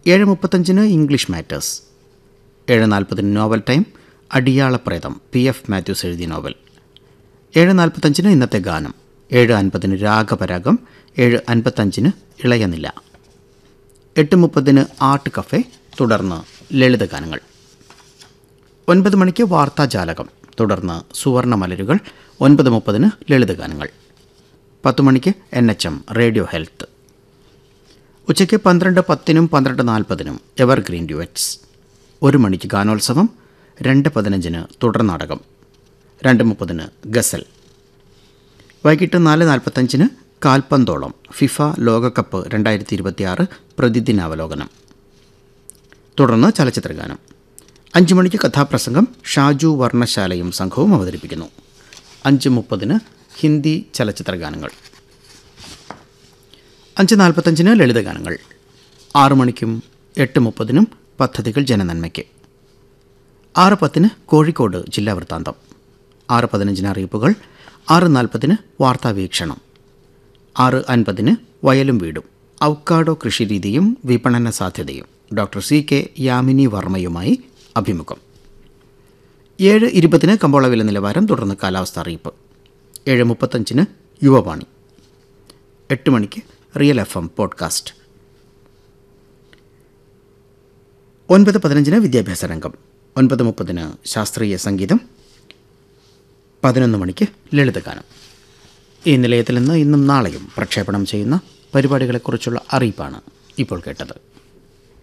ഏഴ് മുപ്പത്തഞ്ചിന് English matters ഏഴ് നാൽപ്പതിന് novel time Adiyalapretham P F Mathews എഴുതിയ നോവൽ ഏഴ് നാൽപ്പത്തഞ്ചിന് ഇന്നത്തെ ഗാനം ഏഴ് അൻപതിന് രാഗപരാഗം ഏഴ് അൻപത്തഞ്ചിന് ഇളയനില എട്ട് മുപ്പതിന് ആർട്ട് കഫേ തുടർന്ന് ലളിതഗാനങ്ങൾ ഒൻപത് മണിക്ക് വാർത്താജാലകം തുടർന്ന് സുവർണ മലരുകൾ ഒൻപത് മുപ്പതിന് ലളിതഗാനങ്ങൾ പത്ത് മണിക്ക് N H M radio health ഉച്ചയ്ക്ക് പന്ത്രണ്ട് പത്തിനും പന്ത്രണ്ട് നാൽപ്പതിനും എവർഗ്രീൻ ഡ്യുവറ്റ്സ് ഒരു മണിക്ക് ഗാനോത്സവം രണ്ട് പതിനഞ്ചിന് തുടർ നാടകം രണ്ട് മുപ്പതിന് ഗസൽ വൈകിട്ട് നാല് നാൽപ്പത്തഞ്ചിന് കാൽപന്തോളം ഫിഫ ലോകകപ്പ് രണ്ടായിരത്തി ഇരുപത്തിയാറ് പ്രതിദിനാവലോകനം തുടർന്ന് ചലച്ചിത്രഗാനം അഞ്ച് മണിക്ക് കഥാപ്രസംഗം ഷാജു വർണ്ണശാലയും സംഘവും അവതരിപ്പിക്കുന്നു അഞ്ച് മുപ്പതിന് ഹിന്ദി ചലച്ചിത്രഗാനങ്ങൾ അഞ്ച് നാൽപ്പത്തഞ്ചിന് ലളിതഗാനങ്ങൾ ആറു മണിക്കും എട്ട് മുപ്പതിനും പദ്ധതികൾ ജനനന്മയ്ക്ക് ആറ് പത്തിന് കോഴിക്കോട് ജില്ലാ വൃത്താന്തം ആറ് പതിനഞ്ചിന് അറിയിപ്പുകൾ ആറ് നാൽപ്പതിന് വാർത്താവീക്ഷണം ആറ് അൻപതിന് വയലും വീടും ഔക്കാഡോ കൃഷിരീതിയും വിപണന സാധ്യതയും ഡോക്ടർ സി കെ യാമിനി വർമ്മയുമായി അഭിമുഖം ഏഴ് ഇരുപതിന് കമ്പോള വില നിലവാരം തുടർന്ന് കാലാവസ്ഥ അറിയിപ്പ് ഏഴ് മുപ്പത്തഞ്ചിന് യുവവാണി എട്ട് മണിക്ക് റിയൽ എഫ് എം പോഡ്കാസ്റ്റ് ഒൻപത് പതിനഞ്ചിന് വിദ്യാഭ്യാസ രംഗം ഒൻപത് മുപ്പതിന് ശാസ്ത്രീയ സംഗീതം പതിനൊന്ന് മണിക്ക് ലളിതഗാനം ഈ നിലയത്തിൽ നിന്ന് ഇന്നും നാളെയും പ്രക്ഷേപണം ചെയ്യുന്ന പരിപാടികളെക്കുറിച്ചുള്ള അറിയിപ്പാണ് ഇപ്പോൾ കേട്ടത്